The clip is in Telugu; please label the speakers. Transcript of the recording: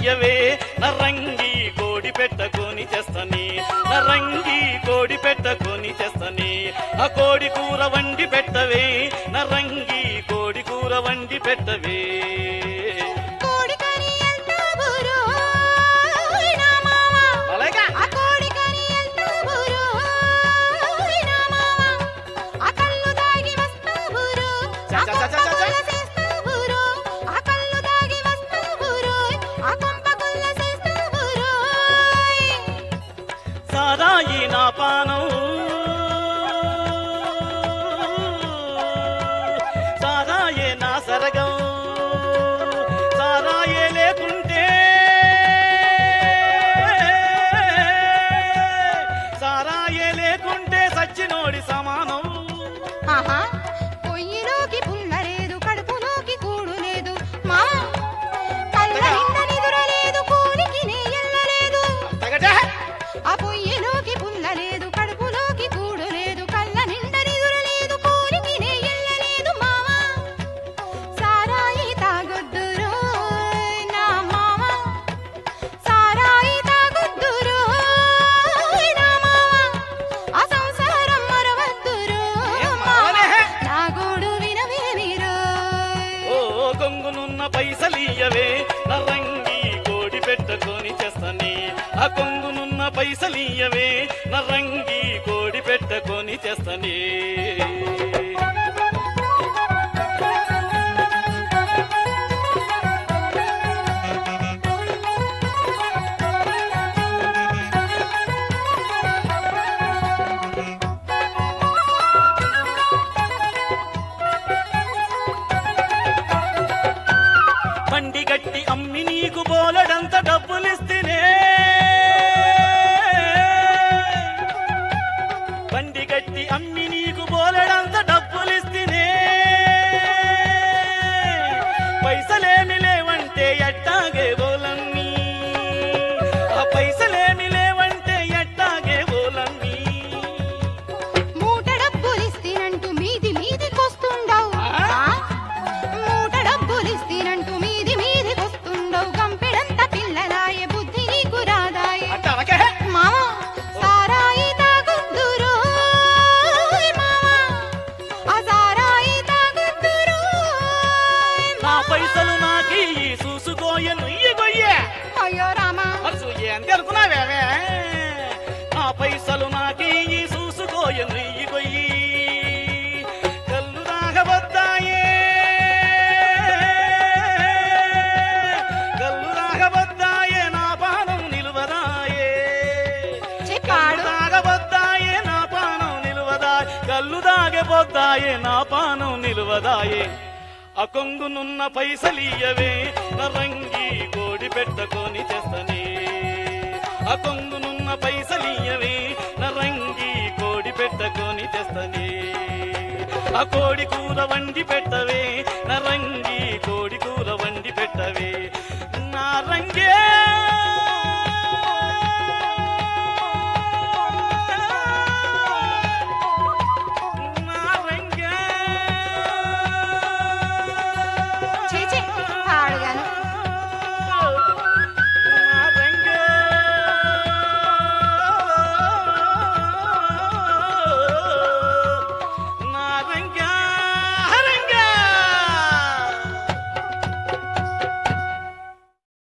Speaker 1: పైసలియ్యవే నరంగి కోడి పెట్టకొని చేస్తని నరంగి కోడి పెట్టకొని చేస్తని ఆ కోడి కూర వండి పెట్టవే నరంగి కోడి కూర వండి పెట్టవే
Speaker 2: కోడికని ఎంత ఊరు నా మామ
Speaker 1: అలాగా
Speaker 2: ఆ కోడికని ఎంత ఊరు నా మామ ఆ కళ్ళు దాగి వస్తా ఊరు
Speaker 1: చ,
Speaker 2: ఆ
Speaker 1: చ, చ, చ, చ, చ.
Speaker 2: కొంప చేస్తా ఊరు ఆ కళ్ళు దాగి వస్తా ఊరు ఆ కొంప గుల్ల చేస్తా ఊరు
Speaker 1: సారాయి నా పానం సారాయే నా సరగం సారాయే లేకుంటే సారాయే లేకుంటే సచ్చినోడి సమానం
Speaker 2: ఆహా పొయ్యిలోకి పుల్ల లేదు కడుపులోకి కూడు లేదు మా కళ్ళ నిండా నిదుర లేదు కూలికి నెయ్యల్ల లేదు
Speaker 1: తగటే
Speaker 2: ఆ పొయ్యిలోకి పుల్ల లేదు కడుపులోకి కూడు లేదు కళ్ళ నిండా నిదుర లేదు కూలికి నెయ్యల్ల లేదు మామ సారాయి తాగొద్దురు నా మామ సారాయి తాగొద్దురు నా మామ ఆ సంసారం మరవద్దురు
Speaker 1: ఏం
Speaker 2: మామ
Speaker 1: మరవనే?
Speaker 2: నా గోడు వినవే మీరు
Speaker 1: ఓ కొంగునున్న పైసలియ్యవే నరంగి కోడి పెట్టుకొని చేస్తని ఆ కొంగునున్న పైసలియ్యవే నరంగి కోడి పెట్టుకొని చేస్తని బండి గట్టి అమ్మి నీకు బోలెడంత డబ్బులిస్తేనే బండి గట్టి అమ్మి నీకు బోలెడంత డబ్బులిస్తేనే పైసలేమి లేవంటే ఎట్టాగే బోలమ్మి ఆ పైసలేమి లేవంటే ఎట్టాగే బోలమ్మి
Speaker 2: మూట డబ్బులిస్తేనంటూ మీది మీదికొస్తుండవు
Speaker 1: ఆ?
Speaker 2: ఆ? మూట డబ్బులిస్తేనంటూ మీది మీదికొస్తుండవు గంపెడంత పిల్లలాయే బుద్ధి నీకు రాదాయే
Speaker 1: అంటే అనకే
Speaker 2: మామ సారాయి తాగొద్దురు మామ ఆ సారాయి తాగొద్దురు
Speaker 1: నా పైసలు నాకి చూసుకోయ నుయ్యి గొయ్యే
Speaker 2: అయ్యో రామా
Speaker 1: మరి ఏంటి అనుకున్నావేమే నా పైసలు నాకి చూసుకోయ నుయ్యి గొయ్యి కళ్ళు దాగబద్దాయే కళ్ళు దాగబద్దాయే నా పానం నిలువదాయే కళ్ళు
Speaker 2: చెప్పాడు
Speaker 1: దాగబద్దాయే నా పానం నిలువదాయే కళ్ళు దాగబోద్దాయే నా పానం నిలువదాయే అకొంగునున్న పైసలియవే నరంగి కోడి పెట్టుకొని చేస్తని అకొంగునున్న పైసలియవే నరంగి కోడి పెట్టుకొని చేస్తని ఆ కోడి కూర వండి పెట్టవే నరంగి